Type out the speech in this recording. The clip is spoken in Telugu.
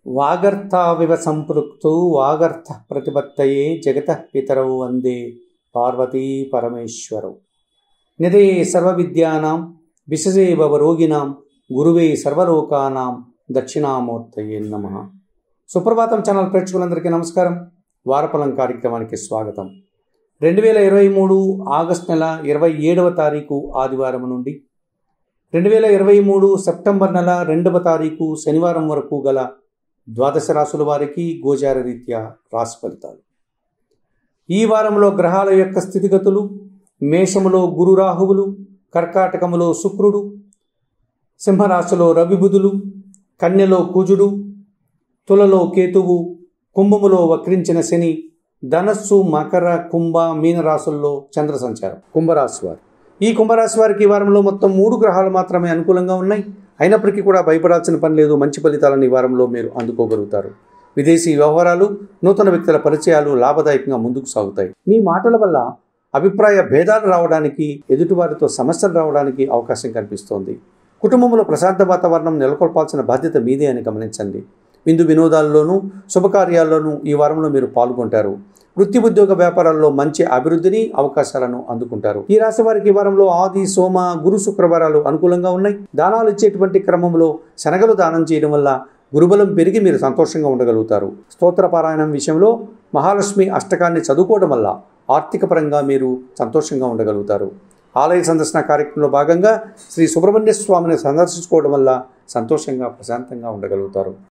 వాగర్థావివ సంపృక్తౌ వాగర్థ ప్రతిపత్తయే జగతః పితరౌ వందే పార్వతీ పరమేశ్వరౌ నిదే సర్వవిద్యానాం విశజే భవరోగిణాం గురువే సర్వలోకానాం దక్షిణామూర్తయే నమ సుప్రభాతం ఛానల్ ప్రేక్షకులందరికీ నమస్కారం వారఫలం కార్యక్రమానికి స్వాగతం రెండు వేల ఇరవై మూడు ఆగస్ట్ నెల ఇరవై ఏడవ తారీఖు ఆదివారం నుండి రెండు వేల ఇరవై మూడు సెప్టెంబర్ నెల రెండవ తారీఖు శనివారం వరకు గల ద్వాదశ రాసుల వారికి గోచార రీత్యా రాశి ఫలితాలు ఈ వారంలో గ్రహాల యొక్క స్థితిగతులు మేషములో గురు రాహువులు కర్కాటకములో శుక్రుడు సింహరాశిలో రవిబుధులు కన్యలో కుజుడు తులలో కేతువు కుంభములో వక్రించిన శని ధనస్సు మకర కుంభ మీన రాశుల్లో చంద్ర సంచారం కుంభరాశి వారు ఈ కుంభరాశి వారికి ఈ వారంలో మొత్తం మూడు గ్రహాలు మాత్రమే అనుకూలంగా ఉన్నాయి అయినప్పటికీ కూడా భయపడాల్సిన పని లేదు మంచి ఫలితాలను ఈ వారంలో మీరు అందుకోగలుగుతారు విదేశీ వ్యవహారాలు నూతన వ్యక్తుల పరిచయాలు లాభదాయకంగా ముందుకు సాగుతాయి మీ మాటల వల్ల అభిప్రాయ భేదాలు రావడానికి ఎదుటివారితో సమస్యలు రావడానికి అవకాశం కనిపిస్తోంది కుటుంబంలో ప్రశాంత వాతావరణం నెలకొల్పాల్సిన బాధ్యత మీదే అని గమనించండి విందు వినోదాల్లోనూ శుభకార్యాల్లోనూ ఈ వారంలో మీరు పాల్గొంటారు వృత్తి ఉద్యోగ వ్యాపారాల్లో మంచి అభివృద్ధిని అవకాశాలను అందుకుంటారు ఈ రాశి వారికి ఈ వారంలో ఆది సోమ గురు శుక్రవారాలు అనుకూలంగా ఉన్నాయి దానాలు ఇచ్చేటువంటి క్రమంలో శనగలు దానం చేయడం వల్ల గురుబలం పెరిగి మీరు సంతోషంగా ఉండగలుగుతారు స్తోత్ర పారాయణం విషయంలో మహాలక్ష్మి అష్టకాన్ని చదువుకోవడం వల్ల ఆర్థిక పరంగా మీరు సంతోషంగా ఉండగలుగుతారు ఆలయ సందర్శన కార్యక్రమంలో భాగంగా శ్రీ సుబ్రహ్మణ్య స్వామిని సందర్శించుకోవడం వల్ల సంతోషంగా ప్రశాంతంగా ఉండగలుగుతారు